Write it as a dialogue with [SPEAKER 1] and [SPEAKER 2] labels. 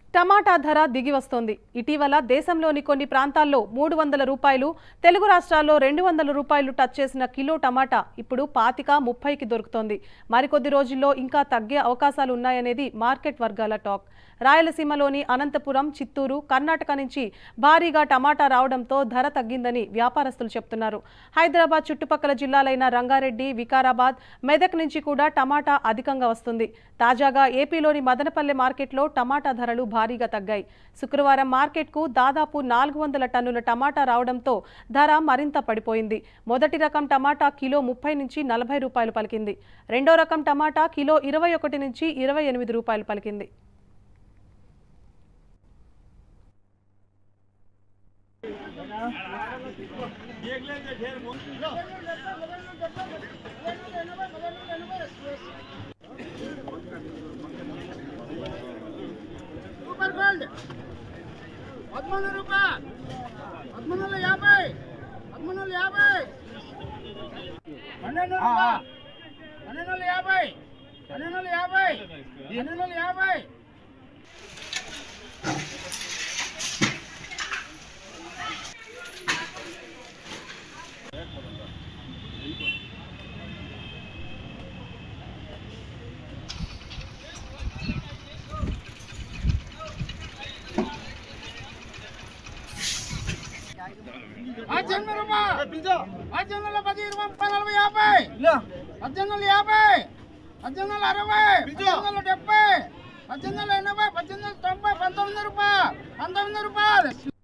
[SPEAKER 1] టమాటా ధర దిగి వస్తోంది ఇటీవల దేశంలోని కొన్ని ప్రాంతాల్లో మూడు వందల రూపాయలు తెలుగు రాష్ట్రాల్లో రెండు వందల రూపాయలు టచ్ చేసిన కిలో టమాటా ఇప్పుడు పాతిక ముప్పైకి దొరుకుతోంది మరికొద్ది రోజుల్లో ఇంకా తగ్గే అవకాశాలు ఉన్నాయనేది మార్కెట్ వర్గాల టాక్ రాయలసీమలోని అనంతపురం చిత్తూరు కర్ణాటక నుంచి భారీగా టమాటా రావడంతో ధర తగ్గిందని వ్యాపారస్తులు చెప్తున్నారు హైదరాబాద్ చుట్టుపక్కల జిల్లాలైన రంగారెడ్డి వికారాబాద్ మెదక్ నుంచి కూడా టమాటా అధికంగా వస్తుంది తాజాగా ఏపీలోని మదనపల్లె మార్కెట్లో టమాటా ధరలు భారీగా తగ్గాయి శుక్రవారం మార్కెట్కు దాదాపు నాలుగు వందల టన్నుల టమాటా రావడంతో ధర మరింత పడిపోయింది మొదటి రకం టమాటా కిలో ముప్పై నుంచి నలభై రూపాయలు పలికింది రెండో రకం టమాటా కిలో ఇరవై ఒకటి నుంచి ఇరవై ఎనిమిది రూపాయలు పలికింది
[SPEAKER 2] సూపర్ గోల్డ్ పదమూడు రూపాయలు పదమూడు వందల యాభై పదమూడు వందల యాభై పన్నెండు రూపాయలు పన్నెండు వందల యాభై పన్నెండు వందల యాభై పన్నెండు వందల యాభై పద్దెనిమిది రూపాయలు పద్దెనిమిది వందల పది ఇరవై ముప్పై నలభై యాభై పద్దెనిమిది వందల యాభై పద్దెనిమిది వందల అరవై పద్దెనిమిది వందల డెబ్బై పద్దెనిమిది వందల ఎనభై పద్దెనిమిది వందల తొంభై పంతొమ్మిది రూపాయలు పంతొమ్మిది రూపాయలు